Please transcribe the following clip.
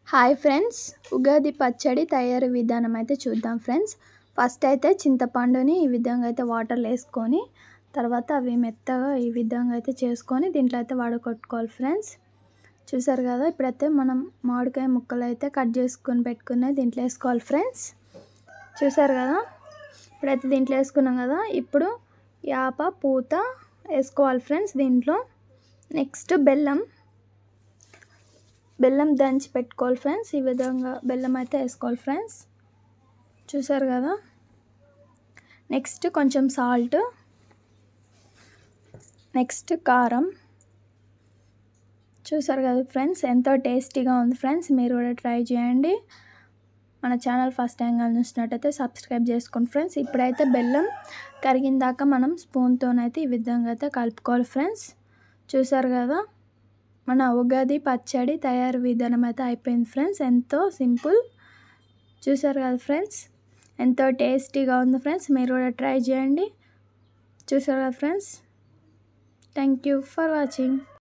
hi friends Ugadi పచ్చడి తయారీ విధానం అయితే చూద్దాం ఫ్రెండ్స్ ఫస్ట్ అయితే చింతపండుని ఈ విధంగా అయితే వాటర్లో వేసుకొని తర్వాత అవి మెత్తగా ఈ విధంగా అయితే చేసుకొని దీంట్లో అయితే వడకొట్టుకోవాలి ఫ్రెండ్స్ చూసారు కదా ఇప్పుడైతే మనం మామిడికాయ ముక్కలు అయితే కట్ చేసుకొని పెట్టుకునే దీంట్లో వేసుకోవాలి ఫ్రెండ్స్ చూసారు కదా ఇప్పుడైతే దీంట్లో వేసుకున్నాం కదా ఇప్పుడు యాప పూత వేసుకోవాలి ఫ్రెండ్స్ దీంట్లో నెక్స్ట్ బెల్లం బెల్లం దంచి పెట్టుకోవాలి ఫ్రెండ్స్ ఈ విధంగా బెల్లం అయితే వేసుకోవాలి ఫ్రెండ్స్ చూసారు కదా నెక్స్ట్ కొంచెం సాల్ట్ నెక్స్ట్ కారం చూసారు కదా ఫ్రెండ్స్ ఎంతో టేస్టీగా ఉంది ఫ్రెండ్స్ మీరు కూడా ట్రై చేయండి మన ఛానల్ ఫస్ట్ టైం కానీ చూసినట్టయితే సబ్స్క్రైబ్ చేసుకోండి ఫ్రెండ్స్ ఇప్పుడైతే బెల్లం కరిగిన దాకా మనం స్పూన్తోనైతే ఈ విధంగా అయితే కలుపుకోవాలి ఫ్రెండ్స్ చూసారు కదా మన ఉగాది పచ్చడి తయారు విధానం అయితే అయిపోయింది ఫ్రెండ్స్ ఎంతో సింపుల్ చూసారు కదా ఫ్రెండ్స్ ఎంతో టేస్టీగా ఉంది ఫ్రెండ్స్ మీరు కూడా ట్రై చేయండి చూసారు కదా friends thank you for watching